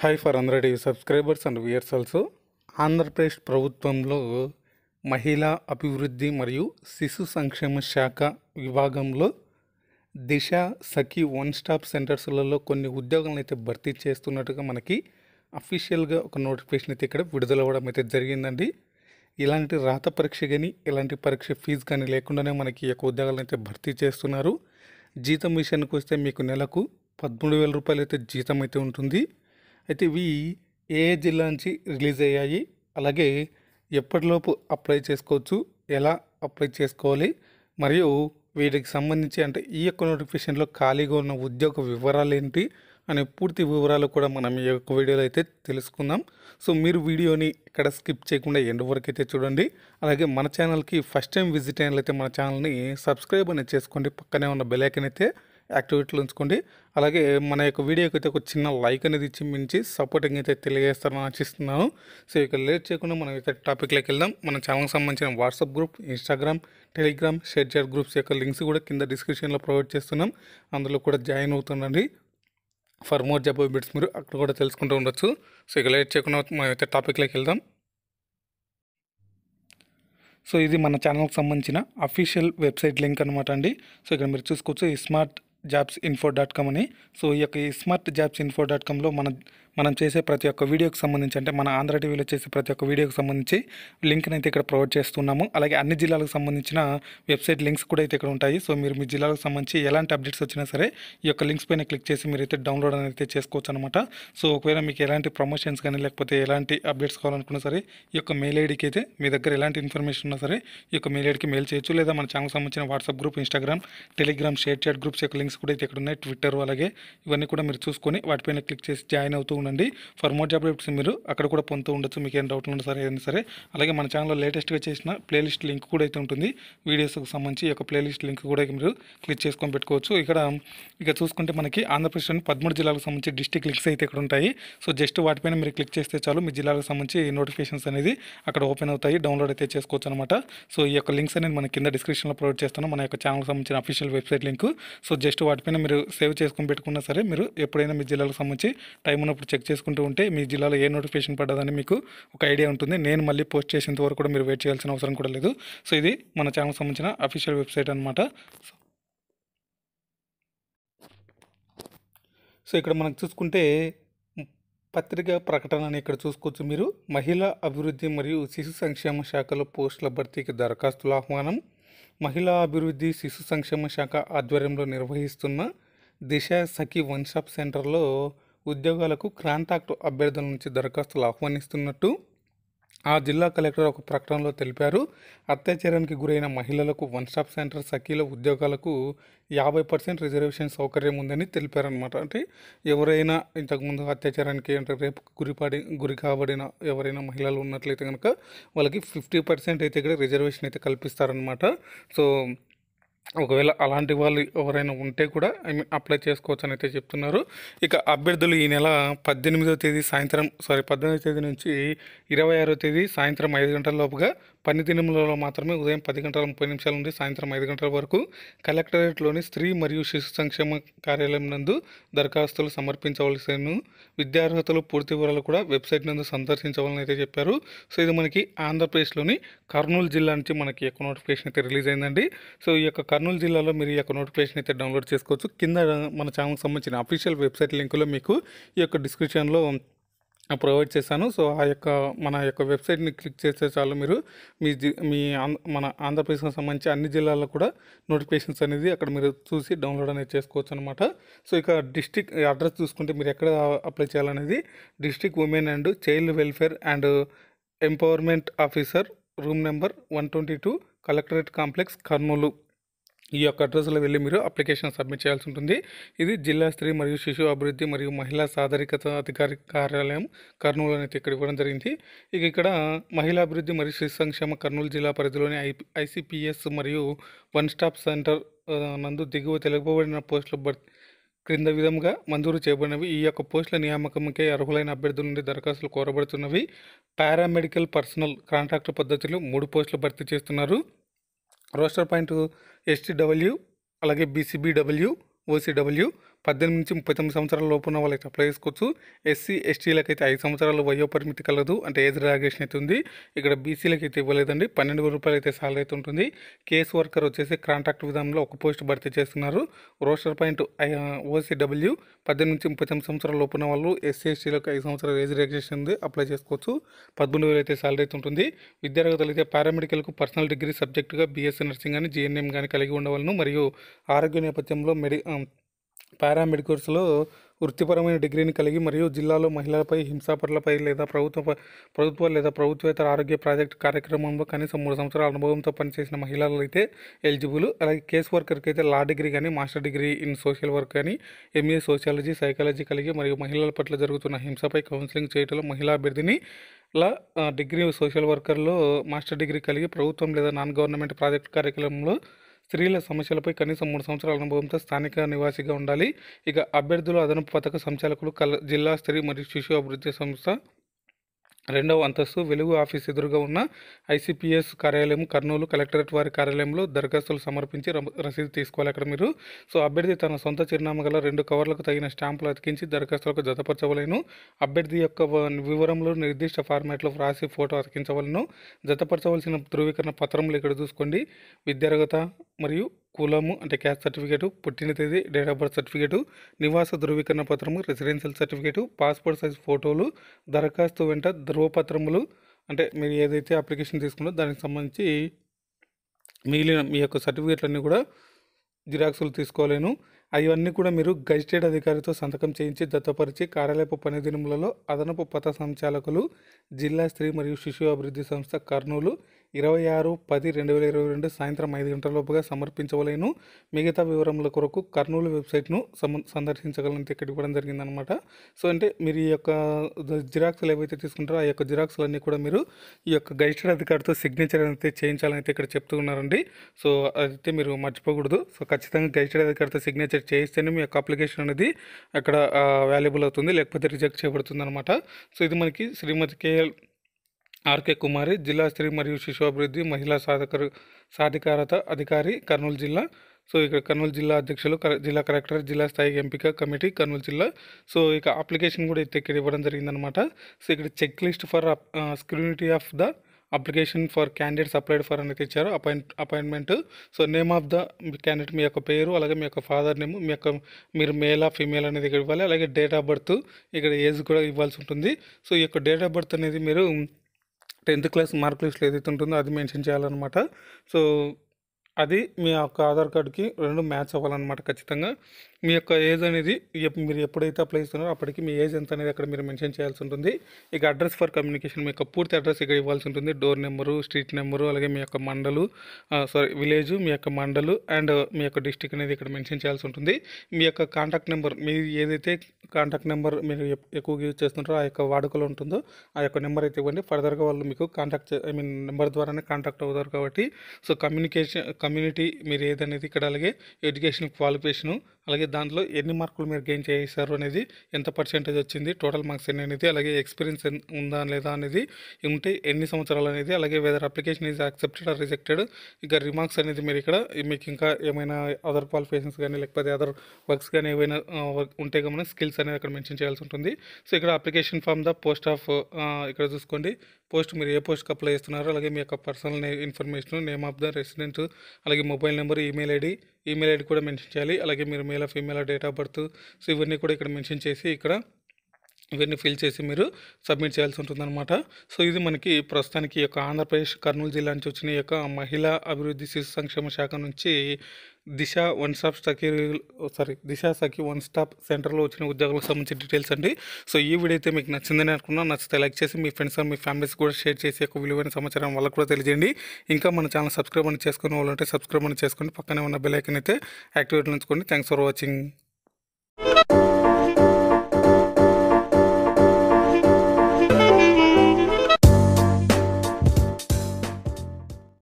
hi for hundred subscribers and viewers also Andhra Pradesh ప్రభుత్వంలో మహిళా అభివృద్ధి మరియు శిశు సంక్షేమ శాఖ విభాగంలో దిశ సఖి వన్ స్టాప్ సెంటర్స్లలో కొన్ని ఉద్యోగాలను అయితే భర్తీ చేస్తున్నట్టుగా మనకి అఫీషియల్గా ఒక నోటిఫికేషన్ అయితే ఇక్కడ విడుదల అవ్వడం అయితే జరిగిందండి ఇలాంటి రాత పరీక్ష కానీ ఇలాంటి పరీక్ష ఫీజు కానీ లేకుండానే మనకి ఈ యొక్క ఉద్యోగాలను అయితే భర్తీ చేస్తున్నారు జీతం విషయానికి వస్తే మీకు నెలకు పదమూడు వేల రూపాయలు అయితే జీతం అయితే ఉంటుంది అయితే ఇవి ఏ ఏ జిల్లా నుంచి రిలీజ్ అయ్యాయి అలాగే ఎప్పటిలోపు అప్లై చేసుకోవచ్చు ఎలా అప్లై చేసుకోవాలి మరియు వీటికి సంబంధించి అంటే ఈ యొక్క నోటిఫికేషన్లో ఖాళీగా ఉన్న ఉద్యోగ వివరాలు ఏంటి అనే పూర్తి వివరాలు కూడా మనం ఈ యొక్క వీడియోలో అయితే తెలుసుకుందాం సో మీరు వీడియోని ఇక్కడ స్కిప్ చేయకుండా ఎండ్ వరకు అయితే చూడండి అలాగే మన ఛానల్కి ఫస్ట్ టైం విజిట్ అయినట్లయితే మన ఛానల్ని సబ్స్క్రైబ్ అనేది చేసుకోండి పక్కనే ఉన్న బెల్ ఐకన్ అయితే యాక్టివేట్లో ఉంచుకోండి అలాగే మన యొక్క వీడియోకి అయితే ఒక చిన్న లైక్ అనేది ఇచ్చి మించి సపోర్టింగ్ అయితే తెలియజేస్తారని ఆశిస్తున్నాను సో ఇక లేట్ చేయకుండా మనం అయితే టాపిక్లోకి వెళ్దాం మన ఛానల్కి సంబంధించిన WhatsApp group Instagram Telegram ShareChat groups యొక్క లింక్స్ కూడా కింద డిస్క్రిప్షన్లో ప్రొవైడ్ చేస్తున్నాం అందులో కూడా జాయిన్ అవుతుండండి ఫర్ మోర్ జాబ్ బిట్స్ మీరు అక్కడ కూడా తెలుసుకుంటూ ఉండొచ్చు సో ఇక లేట్ చేయకుండా మనం అయితే టాపిక్లోకి వెళ్దాం సో ఇది మన ఛానల్కి సంబంధించిన అఫీషియల్ వెబ్సైట్ లింక్ అనమాట అండి సో ఇక్కడ మీరు చూసుకోవచ్చు ఈ smart jobs info dot com అని సో ఈ యొక్క ఈ స్మార్ట్ జాబ్స్ ఇన్ఫో డాట్ కామ్లో మన మనం చేసే ప్రతి ఒక్క వీడియోకి సంబంధించి అంటే మన ఆంధ్ర టీవీలో చేసే ప్రతి ఒక్క వీడియోకి సంబంధించి లింక్ని అయితే ఇక్కడ ప్రొవైడ్ చేస్తున్నాము అలాగే అన్ని జిల్లాలకు సంబంధించిన వెబ్సైట్ లింక్స్ కూడా అయితే ఇక్కడ ఉంటాయి సో మీరు మీ జిల్లాలకు సంబంధించి ఎలాంటి అప్డేట్స్ వచ్చినా సరే ఈ యొక్క లింక్స్ పైన క్లిక్ చేసి మీరు అయితే డౌన్లోడ్ అనేది అయితే చేసుకోవచ్చు అనమాట సో ఒకవేళ మీకు ఎలాంటి ప్రమోషన్స్ కానీ లేకపోతే ఎలాంటి అప్డేట్స్ కావాలనుకున్నా సరే ఈ యొక్క మెయిల్ ఐడికి అయితే మీ దగ్గర ఎలాంటి ఇన్ఫర్మేషన్ ఉన్నా సరే ఈ యొక్క మెయిల్ ఐడికి మెయిల్ చేయొచ్చు లేదా మన ఛానల్ సంబంధించిన WhatsApp group Instagram Telegram ShareChat groups యొక్క లింక్స్ కూడా అయితే ఇక్కడ ఉన్నాయి ట్విట్టర్ అలాగే ఇవన్నీ కూడా మీరు చూసుకొని వాటిపైన క్లిక్ చేసి జాయిన్ అవుతూ ఉండండి ఫర్ మోర్ జాబ్ అప్డేట్స్ మీరు అక్కడ కూడా పొందుతూ ఉండొచ్చు మీకు ఏం డౌట్లు ఉన్నా సరే ఏదైనా సరే అలాగే మన ఛానల్లో లేటెస్ట్గా చేసిన ప్లేలిస్ట్ లింక్ కూడా అయితే ఉంటుంది వీడియోస్కి సంబంధించి ఈ యొక్క ప్లేలిస్ట్ లింక్ కూడా మీరు క్లిక్ చేసుకొని పెట్టుకోవచ్చు ఇక్కడ ఇక చూసుకుంటే మనకి ఆంధ్రప్రదేశ్లోని పదమూడు జిల్లాలకు సంబంధించి డిస్టిక్ లింక్స్ అయితే ఇక్కడ ఉంటాయి సో జస్ట్ వాటిపైన మీరు క్లిక్ చేస్తే చాలు మీ జిల్లాలకు సంబంధించి నోటిఫికేషన్స్ అనేది అక్కడ ఓపెన్ అవుతాయి డౌన్లోడ్ అయితే చేసుకోవచ్చు అనమాట సో ఈ యొక్క లింక్స్ అనేది మన కింద డిస్క్రిప్షన్లో ప్రొవైడ్ చేస్తాను మన యొక్క ఛానల్కి సంబంధించిన official website link so just వాటిపైన మీరు సేవ్ చేసుకొని పెట్టుకున్నా సరే మీరు ఎప్పుడైనా మీ జిల్లాలకు సంబంధించి టైం ఉన్నప్పుడు చెక్ చేసుకుంటూ ఉంటే మీ జిల్లాలో ఏ నోటిఫికేషన్ పడ్డదని మీకు ఒక ఐడియా ఉంటుంది నేను మళ్ళీ పోస్ట్ చేసేంత వరకు కూడా మీరు వెయిట్ చేయాల్సిన అవసరం కూడా లేదు సో ఇది మన ఛానల్కి సంబంధించిన అఫీషియల్ వెబ్సైట్ అనమాట సో ఇక్కడ మనకు చూసుకుంటే పత్రికా ప్రకటన అని ఇక్కడ చూసుకోవచ్చు మీరు మహిళా అభివృద్ధి మరియు శిశు సంక్షేమ శాఖలో పోస్టుల భర్తీకి దరఖాస్తుల ఆహ్వానం మహిళా అభివృద్ధి శిశు సంక్షేమ శాఖ ఆధ్వర్యంలో నిర్వహిస్తున్న దిశ సఖి వన్ స్టాప్ సెంటర్లో ఉద్యోగాలకు కాంటాక్ట్ అభ్యర్థుల నుంచి దరఖాస్తులు ఆహ్వానిస్తున్నట్టు ఆ జిల్లా కలెక్టర్ ఒక ప్రకటనలో తెలిపారు అత్యాచారానికి గురైన మహిళలకు వన్ స్టాప్ సెంటర్ సఖీల ఉద్యోగాలకు యాభై పర్సెంట్ రిజర్వేషన్ సౌకర్యం ఉందని తెలిపారనమాట అంటే ఎవరైనా ఇంతకుముందు అత్యాచారానికి అంటే రేపు గురిపడి గురి కాబడిన ఎవరైనా మహిళలు ఉన్నట్లయితే కనుక వాళ్ళకి ఫిఫ్టీ పర్సెంట్ అయితే ఇక్కడ రిజర్వేషన్ అయితే కల్పిస్తారనమాట సో ఒకవేళ అలాంటి వాళ్ళు ఎవరైనా ఉంటే కూడా ఐ మీన్ అప్లై చేసుకోవచ్చు అని అయితే చెప్తున్నారు ఇక అభ్యర్థులు ఈ నెల పద్దెనిమిదవ తేదీ సాయంత్రం సారీ పద్దెనిమిదవ తేదీ నుంచి ఇరవై ఆరో తేదీ సాయంత్రం ఐదు గంటల లోపుగా పని దినములలో మాత్రమే ఉదయం పది గంటల ముప్పై నిమిషాల నుండి సాయంత్రం ఐదు గంటల వరకు కలెక్టరేట్లోని స్త్రీ మరియు శిశు సంక్షేమ కార్యాలయం నందు దరఖాస్తులు సమర్పించవలసిన విద్యార్హతలు పూర్తి వివరాలు కూడా వెబ్సైట్ నందు సందర్శించవాలని అయితే చెప్పారు సో ఇది మనకి ఆంధ్రప్రదేశ్లోని కర్నూలు జిల్లా నుంచి మనకి ఈ యొక్క నోటిఫికేషన్ అయితే రిలీజ్ అయిందండి సో ఈ యొక్క కర్నూలు జిల్లాలో మీరు ఈ యొక్క నోటిఫికేషన్ అయితే డౌన్లోడ్ చేసుకోవచ్చు కింద మన ఛానల్కి సంబంధించిన అఫీషియల్ వెబ్సైట్ లింకులో మీకు ఈ యొక్క డిస్క్రిప్షన్లో ప్రొవైడ్ చేశాను సో ఆ యొక్క మన యొక్క వెబ్సైట్ని క్లిక్ చేస్తే చాలు మీరు మీ జి మీ ఆంధ్ర మన ఆంధ్రప్రదేశ్కి సంబంధించి అన్ని జిల్లాల్లో కూడా నోటిఫికేషన్స్ అనేది అక్కడ మీరు చూసి డౌన్లోడ్ అనేది చేసుకోవచ్చు అనమాట సో ఇక డిస్టిక్ అడ్రస్ చూసుకుంటే మీరు ఎక్కడ అప్లై చేయాలనేది district women and child welfare and empowerment officer room number one twenty two collectorate complex Kurnool ఈ యొక్క అడ్రస్లో వెళ్ళి మీరు అప్లికేషన్ సబ్మిట్ చేయాల్సి ఉంటుంది ఇది జిల్లా స్త్రీ మరియు శిశు అభివృద్ధి మరియు మహిళా సాధారికత అధికారి కార్యాలయం కర్నూలు అనేది ఇక్కడ ఇవ్వడం జరిగింది ఇక ఇక్కడ మహిళా అభివృద్ధి మరియు శిశు సంక్షేమ కర్నూలు జిల్లా పరిధిలోని ఐ ఐసిపిఎస్ మరియు వన్ స్టాప్ సెంటర్ ఆ, నందు దిగువ తెలుపబడిన పోస్టుల భర్తీ క్రింద విధంగా మంజూరు చేయబడినవి ఈ యొక్క పోస్టుల నియామకంకే అర్హులైన అభ్యర్థుల నుండి దరఖాస్తులు కోరబడుతున్నవి పారామెడికల్ పర్సనల్ కాంట్రాక్ట్ పద్ధతిలో మూడు పోస్టులు భర్తీ చేస్తున్నారు రోస్టర్ పాయింట్ ఎస్టీడబ్ల్యూ అలాగే బీసీబీడబ్ల్యూ ఓసీడబ్ల్యూ పద్దెనిమిది నుంచి ముప్పై తొమ్మిది సంవత్సరాల లోపు ఉన్న వాళ్ళకి అప్లై చేసుకోవచ్చు ఎస్సీ ఎస్టీలకు అయితే ఐదు సంవత్సరాల వయో పరిమితి కలదు అంటే ఏజ్ రిలాగేషన్ అయితే ఉంది ఇక్కడ బీసీలకు అయితే ఇవ్వలేదండి పన్నెండు వేల రూపాయలు అయితే సాలరీ అయితే ఉంటుంది కేస్ వర్కర్ వచ్చేసి కాంట్రాక్ట్ విధానంలో ఒక పోస్ట్ భర్తీ చేస్తున్నారు రోస్టర్ పాయింట్ ఓసీడబ్ల్యూ పద్దెనిమిది నుంచి ముప్పై తొమ్మిది సంవత్సరాల లోపు ఉన్న వాళ్ళు ఎస్సీ ఎస్టీలకు ఐదు సంవత్సరాల ఏజ్ రిలాగేషన్ ఉంది అప్లై చేసుకోవచ్చు పదమూడు వేలు అయితే సాలరీ అయితే ఉంటుంది విద్యార్హతలు అయితే పారామెడికల్కు పర్సనల్ డిగ్రీ సబ్జెక్టుగా బీఎస్సీ నర్సింగ్ కానీ జీఎన్ఎం కానీ కలిగి ఉండవలను మరియు ఆరోగ్య నేపథ్యంలో మెడి ఆ, పారామెడికల్స్లో వృత్తిపరమైన డిగ్రీని కలిగి మరియు జిల్లాలో మహిళలపై హింసాపరులపై లేదా ప్రభుత్వ ప్రభుత్వ లేదా ప్రభుత్వేతర ఆరోగ్య ప్రాజెక్ట్ కార్యక్రమంలో కనీసం మూడు సంవత్సరాల అనుభవంతో పనిచేసిన మహిళలు అయితే ఎలిజిబుల్ అలాగే కేస్ వర్కర్కి అయితే లా డిగ్రీ కానీ master degree in social work కానీ ఎంఏ సోషాలజీ సైకాలజీ కలిగి మరియు మహిళల పట్ల జరుగుతున్న హింసపై కౌన్సిలింగ్ చేయడంలో మహిళా అభ్యర్థిని లా ఆ, డిగ్రీ సోషల్ వర్కర్లో మాస్టర్ డిగ్రీ కలిగి ప్రభుత్వం లేదా నాన్ గవర్నమెంట్ ప్రాజెక్ట్ కార్యక్రమంలో స్త్రీల సమస్యలపై కనీసం మూడు సంవత్సరాల అనుభవంతో స్థానిక నివాసిగా ఉండాలి ఇక అభ్యర్థులు అదనపు పథక సంచాలకులు కల జిల్లా స్త్రీ మరియు శిశు అభివృద్ధి సంస్థ రెండవ అంతస్తు వెలుగు ఆఫీస్ ఎదురుగా ఉన్న ఐసిపిఎస్ కార్యాలయం కర్నూలు కలెక్టరేట్ వారి కార్యాలయంలో దరఖాస్తులు సమర్పించి ర- రసీదు తీసుకోవాలి అక్కడ మీరు సో అభ్యర్థి తన సొంత చిరునామా గల రెండు కవర్లకు తగిన స్టాంపులు అతికించి దరఖాస్తులకు జతపరచవలను అభ్యర్థి యొక్క వ- వివరములు నిర్దిష్ట ఫార్మాట్లో వ్రాసి ఫోటో అతికించవలను జతపరచవలసిన ధృవీకరణ పత్రములు ఇక్కడ చూసుకోండి విద్యార్హత మరియు కులము అంటే క్యాస్ట్ సర్టిఫికేటు పుట్టిన తేదీ డేట్ ఆఫ్ బర్త్ సర్టిఫికేటు నివాస ధృవీకరణ పత్రము రెసిడెన్షియల్ సర్టిఫికేటు పాస్పోర్ట్ సైజ్ ఫోటోలు దరఖాస్తు వెంట ధృవపత్రములు అంటే మీరు ఏదైతే అప్లికేషన్ తీసుకున్నారో దానికి సంబంధించి మిగిలిన మీ యొక్క సర్టిఫికేట్లన్నీ కూడా జిరాక్సులు తీసుకోలేను అవన్నీ కూడా మీరు గజిటెడ్ అధికారితో సంతకం చేయించి దత్తపరిచి కార్యాలయపు పని దినములలో అదనపు పథ సంచాలకులు జిల్లా స్త్రీ మరియు శిశు అభివృద్ధి సంస్థ కర్నూలు ఇరవై ఆరు పది రెండు వేల ఇరవై రెండు సాయంత్రం ఐదు గంటల లోపుగా సమర్పించవలేను మిగతా వివరముల కొరకు కర్నూలు వెబ్సైట్ను సమ సందర్శించగలంటే ఇక్కడ ఇవ్వడం జరిగిందనమాట సో అంటే మీరు ఈ యొక్క జిరాక్స్లు ఏవైతే తీసుకుంటారో ఆ యొక్క జిరాక్స్లన్నీ కూడా మీరు ఈ యొక్క గజిటెడ్ అధికారితో సిగ్నేచర్ అయితే చేయించాలని అయితే ఇక్కడ చెప్తూ ఉన్నారండి సో అదైతే మీరు మర్చిపోకూడదు సో ఖచ్చితంగా గజిటెడ్ అధికారితో సిగ్నేచర్ చేయిస్తేనే మీ యొక్క అప్లికేషన్ అనేది అక్కడ వాల్యుబుల్ అవుతుంది లేకపోతే రిజెక్ట్ చేయబడుతుంది అనమాట సో ఇది మనకి శ్రీమతి కేఎల్ ఆర్కే కుమారి జిల్లా స్త్రీ మరియు శిశు అభివృద్ధి మహిళా సాధకరు సాధికారత అధికారి కర్నూలు జిల్లా సో ఇక్కడ కర్నూలు జిల్లా అధ్యక్షులు కర- జిల్లా కలెక్టర్ జిల్లా స్థాయి ఎంపిక కమిటీ కర్నూలు జిల్లా సో ఇక అప్లికేషన్ కూడా అయితే ఇక్కడ ఇవ్వడం జరిగిందనమాట సో ఇక్కడ check list for scrutiny of the application for candidates applied for అనేది ఇచ్చారు appoint appointment so name of the candidate మీ యొక్క పేరు అలాగే మీ యొక్క ఫాదర్ నేమ్ మీ యొక్క మీరు మేలా ఫీమేల్ అనేది ఇక్కడ ఇవ్వాలి అలాగే డేట్ ఆఫ్ బర్త్ ఇక్కడ ఏజ్ కూడా ఇవ్వాల్సి ఉంటుంది సో ఈ యొక్క డేట్ ఆఫ్ బర్త్ అనేది మీరు టెన్త్ క్లాస్ మార్క్ లిస్ట్లో ఏదైతే ఉంటుందో అది మెన్షన్ చేయాలన్నమాట సో అది మీ యొక్క ఆధార్ కార్డుకి రెండు మ్యాచ్ అవ్వాలన్నమాట ఖచ్చితంగా మీ యొక్క ఏజ్ అనేది ఎప్- మీరు ఎప్పుడైతే అప్లై చేస్తున్నారో అప్పటికి మీ ఏజ్ ఎంత అనేది అక్కడ మీరు మెన్షన్ చేయాల్సి ఉంటుంది ఇక అడ్రస్ ఫర్ కమ్యూనికేషన్ మీ యొక్క పూర్తి అడ్రస్ ఇక్కడ ఇవ్వాల్సి ఉంటుంది డోర్ నెంబరు స్ట్రీట్ నెంబరు అలాగే మీ యొక్క మండలు సారీ విలేజ్ మీ యొక్క మండలు అండ్ మీ యొక్క డిస్టిక్ అనేది ఇక్కడ మెన్షన్ చేయాల్సి ఉంటుంది మీ యొక్క కాంటాక్ట్ నెంబర్ మీ ఏదైతే కాంటాక్ట్ నెంబర్ మీరు ఎప్- ఎక్కువగా యూజ్ చేస్తుంటారో ఆ యొక్క వాడుకలో ఉంటుందో ఆ యొక్క నెంబర్ అయితే ఇవ్వండి ఫర్దర్గా వాళ్ళు మీకు కాంటాక్ట్ ఐ మీన్ నెంబర్ ద్వారానే కాంటాక్ట్ అవుతారు కాబట్టి సో కమ్యూనికేషన్ కమ్యూనిటీ మీరు ఏదనేది ఇక్కడ అలాగే ఎడ్యుకేషన్ క్వాలిఫికేషను అలాగే దాంట్లో ఎన్ని మార్కులు మీరు గెయిన్ చేశారు అనేది ఎంత పర్సెంటేజ్ వచ్చింది టోటల్ మార్క్స్ ఎన్ని అనేది అలాగే ఎక్స్పీరియన్స్ ఉందా లేదా అనేది ఉంటే ఎన్ని సంవత్సరాలు అనేది అలాగే whether application is accepted or rejected ఇక రిమార్క్స్ అనేది మీరు ఇక్కడ మీకు ఇంకా ఏమైనా అదర్ క్వాలిఫికేషన్స్ కానీ లేకపోతే అదర్ వర్క్స్ కానీ ఏవైనా వర్క్ ఉంటే కనుక స్కిల్స్ అనేది అక్కడ మెన్షన్ చేయాల్సి ఉంటుంది సో ఇక్కడ application form the post of ఇక్కడ చూసుకోండి పోస్ట్ మీరు ఏ పోస్ట్కి అప్లై చేస్తున్నారో అలాగే మీ యొక్క personal information name of the resident అలాగే mobile number email ID email ID కూడా మెన్షన్ చేయాలి అలాగే మీరు male female date of birth so ఇవన్నీ కూడా ఇక్కడ మెన్షన్ చేసి ఇక్కడ ఇవన్నీ ఫిల్ చేసి మీరు సబ్మిట్ చేయాల్సి ఉంటుందన్నమాట సో ఇది మనకి ప్రస్తుతానికి ఈ యొక్క ఆంధ్రప్రదేశ్ కర్నూలు జిల్లా నుంచి వచ్చిన ఈ యొక్క మహిళా అభివృద్ధి శిశు సంక్షేమ శాఖ నుంచి Disha one stop Sakhi sorry Disha Sakhi one stop సెంటర్లో వచ్చిన ఉద్యోగులకు సంబంధించిన డీటెయిల్స్ అండి సో ఈ వీడియో అయితే మీకు నచ్చిందని అనుకున్నా నచ్చితే లైక్ చేసి మీ ఫ్రెండ్స్ మీ ఫ్యామిలీస్ కూడా షేర్ చేసి ఒక విలువైన సమాచారం వాళ్ళకు కూడా తెలియజేయండి ఇంకా మన ఛానల్ సబ్స్క్రైబ్ అని చేసుకునే వాళ్ళు ఉంటే సబ్స్క్రైబ్ అని చేసుకోండి పక్కనే ఉన్న బెల్ ఐకన్ అయితే యాక్టివేట్ ఉంచుకోండి థ్యాంక్స్ ఫర్ వాచింగ్